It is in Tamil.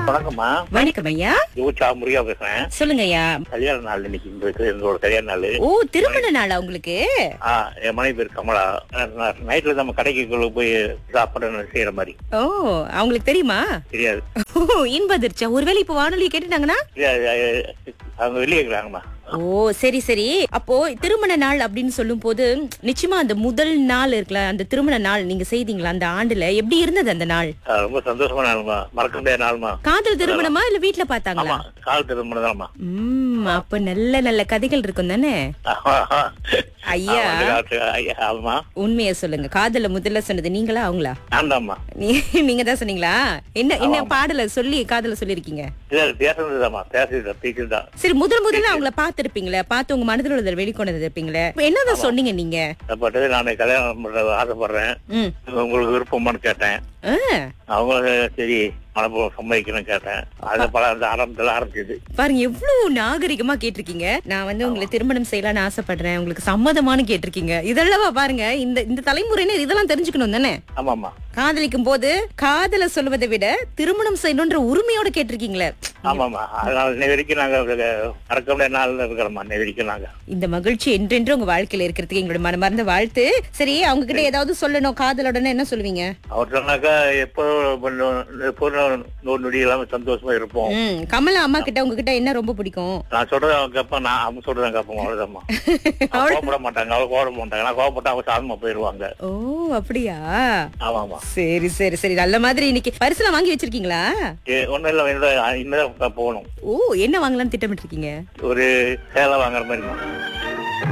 வணக்கம்மா வணக்கம் ஐயா யூச்சா முருகா பேசுறேன் சொல்லுங்க ஐயா கல்யாண நாள் இன்னைக்கு இந்த இருக்கு, எங்களோட கல்யாண நாள் ஓ திருமண நாளா உங்களுக்கு ஆ என் மனைவி பேர் கமலா நைட்ல நம்ம கடைக்குள்ள போய் சாப்பிட செய்யற மாதிரி ஓ அவங்களுக்கு தெரியுமா தெரியாது ஓ இன்பதிர்ச்சா ஒருவேளை இப்ப வானொலி கேட்டுட்டாங்கன்னா தெரியாது, அஹ், அவங்க வெளியே இருக்கிறாங்கம்மா ஓ சரி சரி அப்போ திருமண நாள் அப்படின்னு சொல்லும் போது நிச்சயமா அந்த முதல் நாள் இருக்குல்ல அந்த திருமண நாள் நீங்க செய்தீங்களா அந்த ஆண்டுல எப்படி இருந்தது அந்த நாள் அஹ், ரொம்ப சந்தோஷமா நாளுமா மறக்க முடியாத நாளுமா காதல் திருமணமா இல்ல வீட்ல ஆமா பார்த்தாங்களா கால் திருமணம் தான்மா உம் அப்ப நல்ல நல்ல கதைகள் இருக்கும் தானே ஐயா. ஆமா உண்மையை சொல்லுங்க காதல முதல்ல சொன்னது நீங்களா அவங்களா நான் தான்மா நீ- நீங்க தான் சொன்னீங்களா என்ன என்ன பாடல சொல்லி காதல சொல்லிருக்கீங்க பேசுனதுதாம்மா பேசுறது பேசுதான் சரி முதல் முதல்ல அவங்கள பாத்திருப்பீங்களே பார்த்து உங்க மனதில் உள்ளதை வெளிக்கொண்டு இருப்பீங்களே இப்ப என்னதான் சொன்னீங்க நீங்க பட் நான் கல்யாணம் பண்ற ஆசைப்படுறேன் ம் உங்களுக்கு விருப்பமான்னு கேட்டேன் ஆ, அவங்களும் சரி மனப்பூர்வம் சம்மதிக்கணும்னு கேட்டேன் அது பல அந்த ஆரம்பத்துல ஆரம்பிச்சது பாருங்க எவ்வளவு நாகரிகமா கேட்டிருக்கீங்க நான் வந்து உங்களை திருமணம் செய்யலாம்னு ஆசைப்படுறேன் உங்களுக்கு சம்மதமானு கேட்டிருக்கீங்க இதெல்லாம் பாருங்க இந்த இந்த தலைமுறையினர் இதெல்லாம் தெரிஞ்சுக்கணும் தானே ஆமாமா காதலிக்கும் போது காதல சொல்வதை விட திருமணம் செய்யணும்ன்ற உரிமையோட கேட்டிருக்கீங்களே ஆமாமா அதனால இன்னை வரைக்கும் நாங்க மறக்க முடியாத நாள்ல இருக்கிறோம்மா இன்னை வரைக்கும் நாங்க இந்த மகிழ்ச்சி என்றென்று உங்க வாழ்க்கையில இருக்கிறதுக்கு எங்களோட மனமார்ந்த வாழ்த்து சரி அவங்க கிட்ட ஏதாவது சொல்லணும் காதலுடனே என்ன சொல்லுவீங்க அவர் சொன்னாக்கா எப்போ எப்போ நூறு நொடி இல்லாம சந்தோஷமா இருப்போம் ம் கமலா அம்மா கிட்ட உங்ககிட்ட என்ன ரொம்ப பிடிக்கும் நான் சொல்றத அவங்க கேட்பேன் நான் அவங்க சொல்றத கேட்போம் அவ்வளவுதாம்மா அவங்க கோவப்பட மாட்டாங்க அவங்க கோவப்பட மாட்டாங்க நான் கோவப்பட்டா அவங்க சாதமா போயிருவாங்க ஓ அப்படியா ஆமாமா சரி சரி சரி நல்ல மாதிரி இன்னைக்கு பரிசுலாம் வாங்கி வச்சிருக்கீங்களா ஏ- ஒண்ணும் இல்ல என்னோட இனிமேதான் போகணும் ஓ என்ன வாங்கலாம்னு திட்டமிட்டு இருக்கீங்க ஒரு சேலை வாங்குற மாதிரிமா